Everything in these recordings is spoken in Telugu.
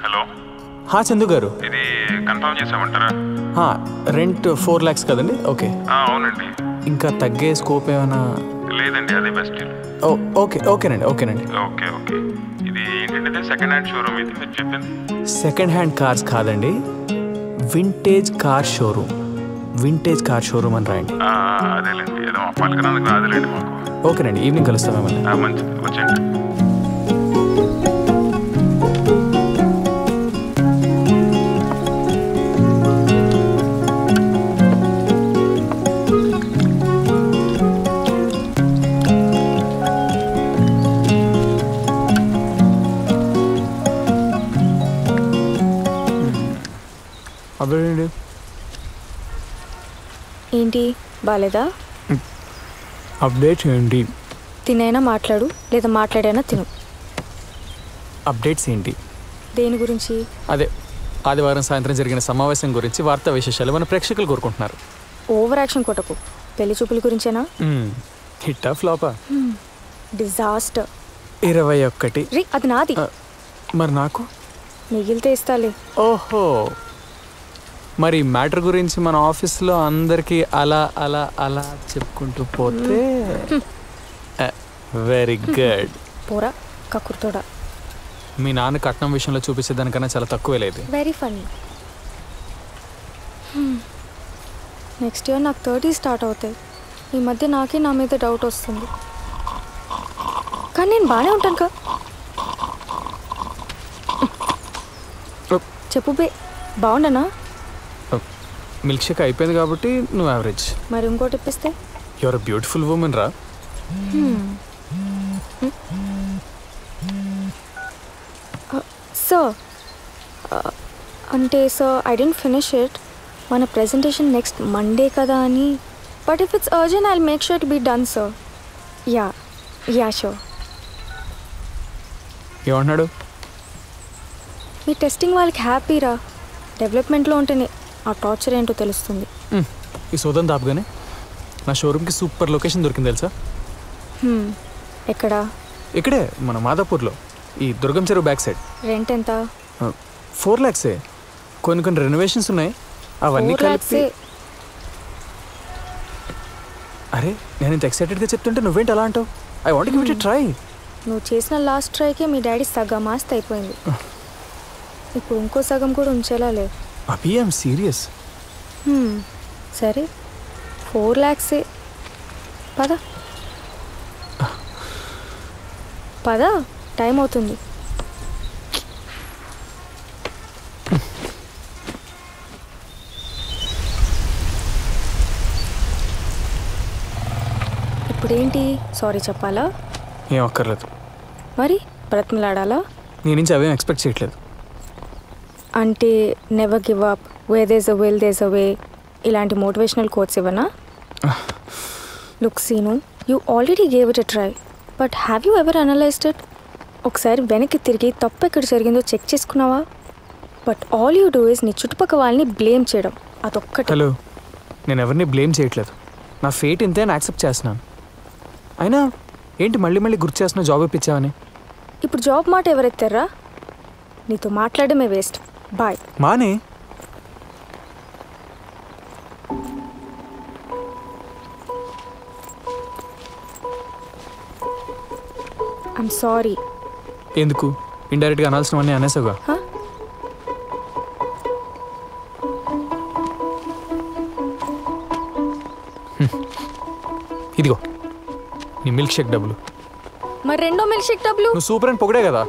హలో హా చందు గారు ఇది కన్ఫర్మ్ చేసామంటారా హా రెంట్ ఫోర్ ల్యాక్స్ కదండి ఓకే ఆ, అవునండి ఇంకా తగ్గే స్కోప్ ఏమైనా లేదండి అదే బెస్ట్ ఓ ఓకే ఓకేనండి ఓకేనండి ఓకే ఓకే ఇది ఏంటంటే సెకండ్ హ్యాండ్ షోరూమ్ ఇది మీరు చెప్పింది సెకండ్ హ్యాండ్ కార్స్ కాదండి vintage car showroom vintage car showroom అని రాయండి ఆ, ఆ, అదేలేండి ఏదో మా పలకరానికి రాదులేండి మాకు ఓకేనండి ఈవినింగ్ కలుస్తాం మిమ్మల్ని ఆ, మంచిది వచ్చేయండి అప్పుడేంటి ఏంటి బాలేదా అప్డేట్ ఏంటి తినైనా మాట్లాడు లేదా మాట్లాడైనా తిను అప్డేట్స్ ఏంటి దేని గురించి అదే ఆదివారం సాయంత్రం జరిగిన సమావేశం గురించి వార్తా విశేషాలు మన ప్రేక్షకులు కోరుకుంటున్నారు ఓవర్ యాక్షన్ కొట్టకు పెళ్లి చూపుల గురించేనా హిట్టా ఫ్లాపా డిజాస్టర్ ఇరవై ఒక్కటి రీ అది నాది ఆ, మరి నాకు మిగిలితే ఇస్తాలే ఓహో మరి మ్యాటర్ గురించి మన ఆఫీస్లో అందరికీ అలా అలా అలా చెప్పుకుంటూ పోతే వెరీ గుడ్ పోరా కక్కుర్తోడా మీ నాన్న కట్నం విషయంలో చూపించేదానికన్నా చాలా తక్కువే లేదు వెరీ ఫన్నీ నెక్స్ట్ ఇయర్ నాకు థర్టీ స్టార్ట్ అవుతాయి ఈ మధ్య నాకే నా మీద డౌట్ వస్తుంది కానీ నేను బాగానే ఉంటాను కా చెప్పు బే బాగుండనా మిల్క్ షేక్ అయిపోయింది కాబట్టి నువ్వు యావరేజ్ మరి ఇంకోటి ఇప్పిస్తే యువర్ బ్యూటిఫుల్ ఉమెన్ రా సార్ అంటే sir I didn't finish it మన ప్రెజెంటేషన్ నెక్స్ట్ మండే కదా అని but if it's urgent I make sure to be done sir ya ya sure ఏమంటున్నాడు మీ టెస్టింగ్ వాళ్ళకి హ్యాపీరా డెవలప్మెంట్లో ఉంటేనే ఆ టార్చర్ ఏంటో తెలుస్తుంది మ్, ఈ సోదం దాపుగానే నా షోరూమ్కి సూపర్ లొకేషన్ దొరికింది తెలుసా హ్మ్. ఎక్కడ ఇక్కడే మన మాదాపూర్లో ఈ Durgam Cheruvu back side rent ఎంత ఫోర్ ల్యాక్సే కొన్ని కొన్ని రెనోవేషన్స్ ఉన్నాయి అవన్నీ ఫోర్ కలిపి ల్యాక్సే అరే నేను ఇంత ఎక్సైటెడ్గా చెప్తుంటే నువ్వేంటి అలా అంటావు I want give it try నువ్వు చేసిన లాస్ట్ ట్రైకే మీ డాడీ సగం ఆస్తి అయిపోయింది ఇప్పుడు ఇంకో సగం కూడా ఉంచేలా లేదు అభి ఐఎమ్ సీరియస్ హ్మ్. సరే ఫోర్ ల్యాక్సే పద పద టైం అవుతుంది ఇప్పుడేంటి సారీ చెప్పాలా ఏం అక్కర్లేదు మరి బ్రతిమలాడాలా నీ నుంచి అవేం ఎక్స్పెక్ట్ చేయట్లేదు అంటే never give up where there's a will there's a way ఇలాంటి మోటివేషనల్ కోట్స్ ఇవ్వనా look Seenu you already gave it a try but have you ever analysed it ఒకసారి వెనక్కి తిరిగి తప్పు ఎక్కడ జరిగిందో చెక్ చేసుకున్నావా but all you do is నీ చుట్టుపక్కల వాళ్ళని బ్లేమ్ చేయడం అదొక్కటి హలో నేను ఎవరిని బ్లేమ్ చేయట్లేదు నా ఫేట్ ఇంతే అని యాక్సెప్ట్ చేస్తున్నాను అయినా ఏంటి మళ్ళీ మళ్ళీ గుర్తు చేస్తున్నా జాబ్ ఇప్పించావని ఇప్పుడు జాబ్ మాట ఎవరెత్తారా నీతో మాట్లాడమే వేస్ట్ బాయ్ మానే ఐమ్ సారీ ఎందుకు ఇండైరెక్ట్గా అనాల్సినవన్నీ అనేసావుగా Huh? ఇదిగో నీ మిల్క్ షేక్ డబ్బులు మరి రెండో మిల్క్ షేక్ డబ్బులు నువ్వు సూపర్ అని పొగిడే కదా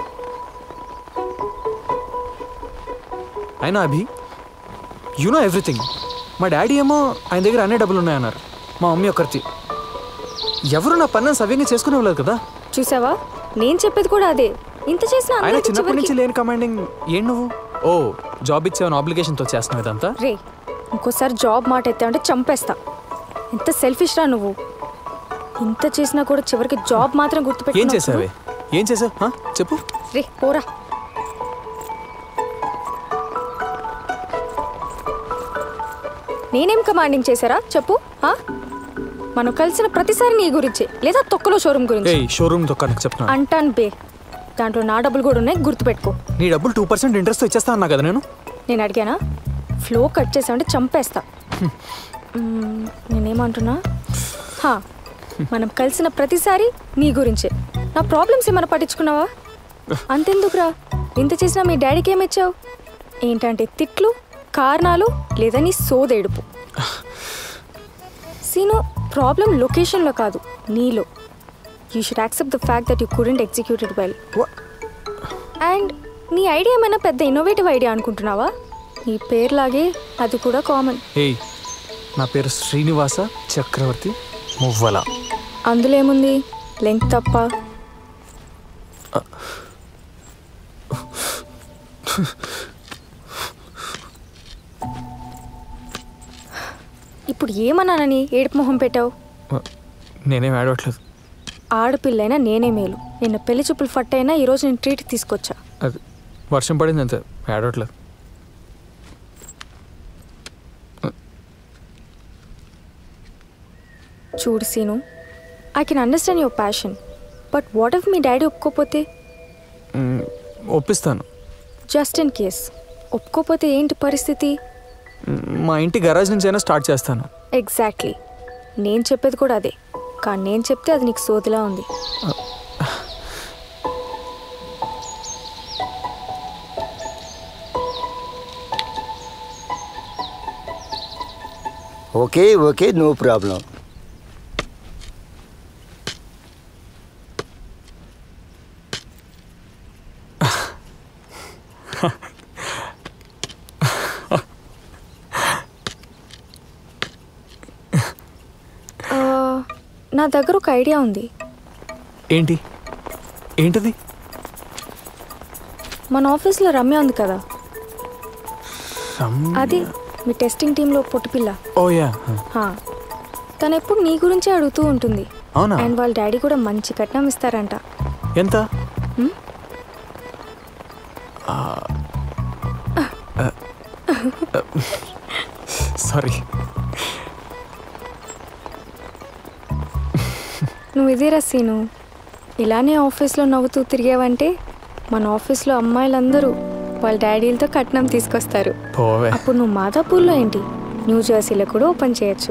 అయినా అభి యు నో ఎవ్రీథింగ్ మా డాడీ ఏమో ఆయన దగ్గర అన్ని డబ్బులు ఉన్నాయన్నారు మా మమ్మీ ఒక్కరిచి ఎవరు నా పన్ను సవ్యంగా చేసుకునేవాళ్ళు కదా చూసావా నేను చెప్పేది కూడా అదే ఇంత చేసిన ఆయన అందరికీ చిన్నప్పటి చివరికి నుంచి లేని కమాండింగ్ ఏం నువ్వు ఓ జాబ్ ఇచ్చావని ఆబ్లిగేషన్తో చేస్తున్నావు ఇదంతా రే ఇంకోసారి జాబ్ మాట ఎత్తావంటే చంపేస్తా ఎంత సెల్ఫిష్ రా నువ్వు ఇంత చేసినా కూడా చివరికి జాబ్ మాత్రం ఏం గుర్తుపెట్టుకున్నావు చేసావే ఏం చేసావు హా? చెప్పు రే పోరా నేనేం కమాండింగ్ చేశారా చెప్పు ఆ? మనం కలిసిన ప్రతిసారి నీ గురించే లేదా తొక్కలో షోరూమ్ గురించి ఏయ్ షోరూమ్ దొక్కానికి చెప్తున్నా అంటాను బే దాంట్లో నా డబ్బులు కూడా ఉన్నాయి గుర్తుపెట్టుకో నీ డబ్బులు టూ పర్సెంట్ ఇంట్రెస్ట్ ఇచ్చేస్తా అన్నా కదా నేను నేను అడిగానా ఫ్లో కట్ చేసామంటే చంపేస్తా మ్మ్, నేనేమంటున్నా హా, మనం కలిసిన ప్రతిసారి నీ గురించే నా ప్రాబ్లమ్స్ ఏమైనా పట్టించుకున్నావా అంతెందుకురా ఇంత చేసినా మీ డాడీకి ఏమిచ్చావు ఏంటంటే తిట్లు కారణాలు లేదా నీ సోదేడుపు సీను ప్రాబ్లం లొకేషన్లో కాదు నీలో you should accept the fact that you couldn't executed well and నీ ఐడియా ఏమైనా పెద్ద ఇన్నోవేటివ్ ఐడియా అనుకుంటున్నావా నీ పేరులాగే అది కూడా కామన్ ఏయ్ నా పేరు శ్రీనివాస చక్రవర్తి మువ్వల అందులో ఏముంది లెంగ్త్ తప్ప ఇప్పుడు ఏమన్నానని ఏడుపు మొహం పెట్టావు నేనేం ఆడవట్లేదు ఆడపిల్లైనా నేనే మేలు నిన్న పెళ్లి చూపులు ఫట్ అయినా ఈరోజు నేను ట్రీట్ తీసుకొచ్చా అది వర్షం పడింది అంతే ఆడవట్లేదు చూడు Seenu I can understand your passion but what if మీ డాడీ ఒప్పుకోపోతే మ్, ఒప్పిస్తాను జస్ట్ ఇన్ కేస్ ఒప్పుకోపోతే ఏంటి పరిస్థితి మ్, మా ఇంటి గరాజ్ నుంచి అయినా స్టార్ట్ చేస్తాను ఎగ్జాక్ట్లీ నేను చెప్పేది కూడా అదే కానీ నేను చెప్తే అది నీకు సోదిలా ఉంది ఓకే ఓకే నో ప్రాబ్లం ఆ, నా దగ్గర ఒక ఐడియా ఉంది ఏంటి ఏంటది మన ఆఫీస్లో రమ్య ఉంది కదా రమ్- అది మీ టెస్టింగ్ టీంలో పొట్టిపిల్ల ఓ యా హా. తను ఎప్పుడు నీ గురించే అడుగుతూ ఉంటుంది అవునా అండ్ వాళ్ళ డాడీ కూడా మంచి కట్నం ఇస్తారంట ఎంత మ్? సారీ నువ్వు ఇదేరా సీను ఇలానే ఆఫీస్లో నవ్వుతూ తిరిగావంటే మన ఆఫీస్లో అమ్మాయిలందరూ వాళ్ళ డాడీలతో కట్నం తీసుకొస్తారు పోవే అప్పుడు నువ్వు మాదాపూర్లో ఏంటి న్యూ జెర్సీలో కూడా ఓపెన్ చేయొచ్చు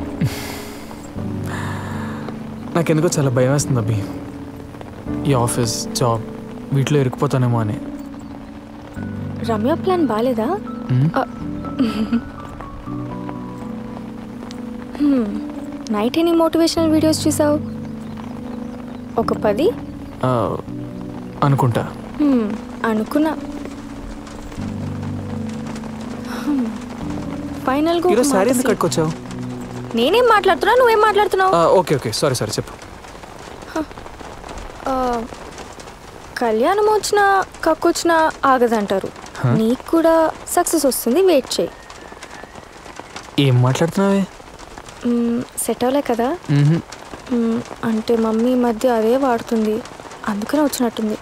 నాకెందుకో చాలా భయం వేస్తుంది అబ్బి ఈ ఆఫీస్ జాబ్ వీటిలో ఇరుక్కుపోతానేమో అని రమ్య ప్లాన్ బాగాలేదా మ్? నైట్ ఎన్ని మోటివేషనల్ వీడియోస్ చూసావు ఒక పది ఆ, అనుకుంటా హ్మ్, అనుకున్నా హ్మ్. ఫైనల్గా ఒక ఈరోజు మాట శారీ ఎందుకు సీ- కట్టుకొచ్చావు నేనేం మాట్లాడుతున్నా నువ్వేం మాట్లాడుతున్నావు ఆ, ఓకే ఓకే సారీ సారీ చెప్పు ఆ, కళ్యాణం వచ్చినా కక్కొచ్చినా ఆగదంటారు హ? నీకు కూడా సక్సెస్ వస్తుంది వెయిట్ చేయి ఏం మాట్లాడుతున్నావే మ్మ్, సెట్ అవ్వలే కదా మ్హూ. మ్మ్, అంటే మమ్మీ ఈ మధ్య అదే వాడుతుంది అందుకనే వచ్చినట్టుంది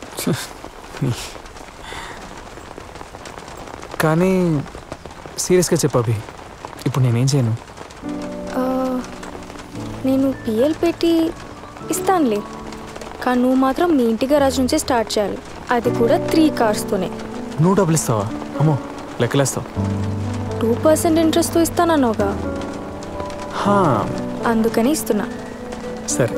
కానీ సీరియస్గా చెప్పు అభి ఇప్పుడు నేనేం చేయను ఆ, నేను పిఎల్ పెట్టి ఇస్తానులే కానీ నువ్వు మాత్రం మీ ఇంటి గరాజ్ నుంచే స్టార్ట్ చేయాలి అది కూడా త్రీ కార్స్తోనే నువ్వు డబ్బులు ఇస్తావా అమ్మో లెక్కలేస్తావు టూ పర్సెంట్ ఇంట్రెస్ట్తో ఇస్తానన్నావుగా హా, అందుకని ఇస్తున్నా సరే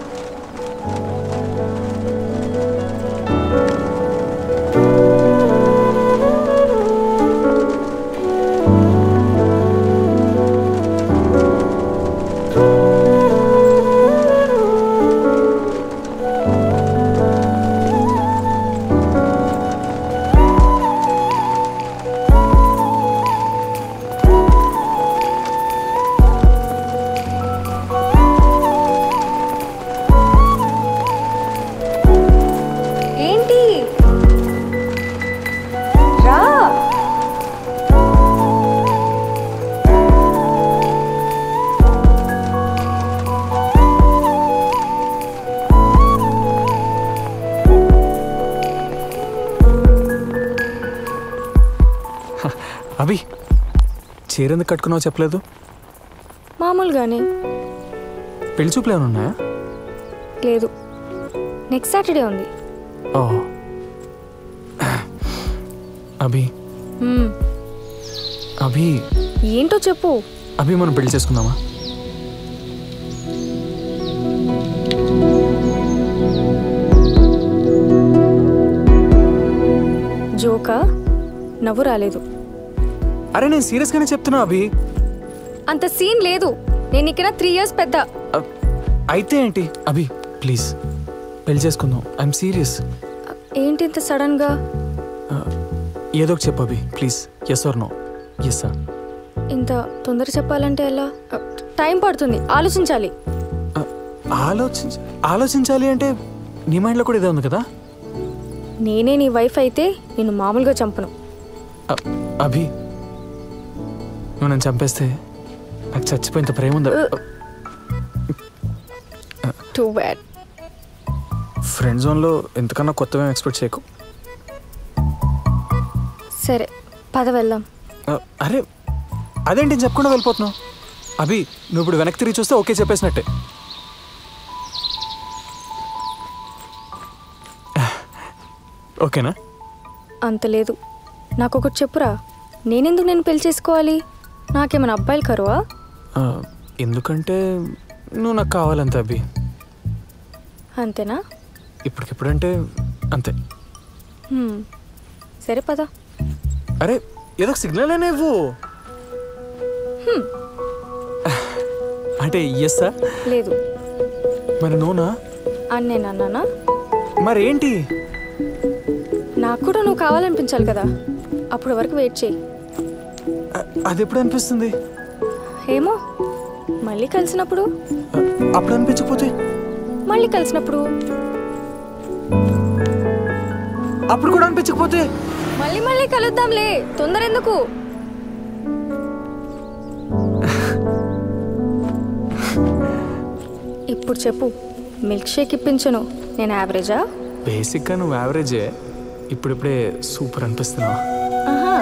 ఏంటి రా అభి చీర ఎందుకు కట్టుకున్నావు చెప్పలేదు మామూలుగానే పెళ్లి చూపులు ఏమైనా ఉన్నాయా లేదు నెక్స్ట్ సాటర్డే ఉంది ఓ అభి మ్మ్. అభి ఏంటో చెప్పు అభి మనం పెళ్లి చేసుకుందామా జోకా నవ్వు రాలేదు అరే నేను సీరియస్గానే చెప్తున్నా అభి అంత సీన్ లేదు నేను ఇక్కడ త్రీ ఇయర్స్ పెద్ద అ, అయితే ఏంటి అభి ప్లీజ్ పెళ్లి చేసుకుందాం ఐఎమ్ సీరియస్ ఏంటి ఇంత సడన్గా ఏదో ఒకటి చెప్పు Abhi please yes or no yes sir ఇంత తొందర చెప్పాలంటే ఎలా అ, టైం పడుతుంది ఆలోచించాలి ఆలోచించ ఆలోచించాలి అంటే నీ మైండ్లో కూడా ఇదే ఉంది కదా నేనే నీ వైఫ్ అయితే నేను మామూలుగా చంపను అ- అభి నువ్వు నన్ను చంపేస్తే నాకు చచ్చిపోయేంత ప్రేమ ఉందా టూ బ్యాడ్ ఫ్రెండ్ జోన్లో ఎంతకన్నా కొత్తవేం ఎక్స్పెక్ట్ చేయకు సరే పద వెళ్దాం అ, అరే అదేంటి నేను చెప్పకుండా వెళ్ళిపోతున్నావు అభి నువ్వు ఇప్పుడు వెనక్కి తిరిగి చూస్తే ఓకే చెప్పేసినట్టే ఓకేనా అంత లేదు నాకు ఒకటి చెప్పురా నేనెందుకు నేను పెళ్లి చేసుకోవాలి నాకేమైనా అబ్బాయిలు కరువా ఆ, ఎందుకంటే నువ్వు నాకు కావాలంతే అభి అంతేనా ఇప్పటికిప్పుడంటే అంతే హ్మ్. సరే పద అరే ఏదో ఒక సిగ్నల్ అయినా ఇవ్వు అంటే ఎస్సా లేదు మరి నోనా అని నేను అన్నానా మరేంటి నాకు కూడా నువ్వు కావాలనిపించాలి కదా అప్పటి వరకు వెయిట్ చేయి అ- అది ఎప్పుడు అనిపిస్తుంది ఏమో మళ్ళీ కలిసినప్పుడు అ- అప్పుడు అనిపించకపోతే మళ్ళీ కలిసినప్పుడు అప్పుడు కూడా అనిపించకపోతే మళ్ళీ మళ్ళీ కలుద్దాంలే తొందర ఎందుకు ఇప్పుడు చెప్పు మిల్క్ షేక్ ఇప్పించను నేను యావరేజా బేసిక్గా నువ్వు యావరేజే ఇప్పుడిప్పుడే సూపర్ అనిపిస్తున్నావు ఆహా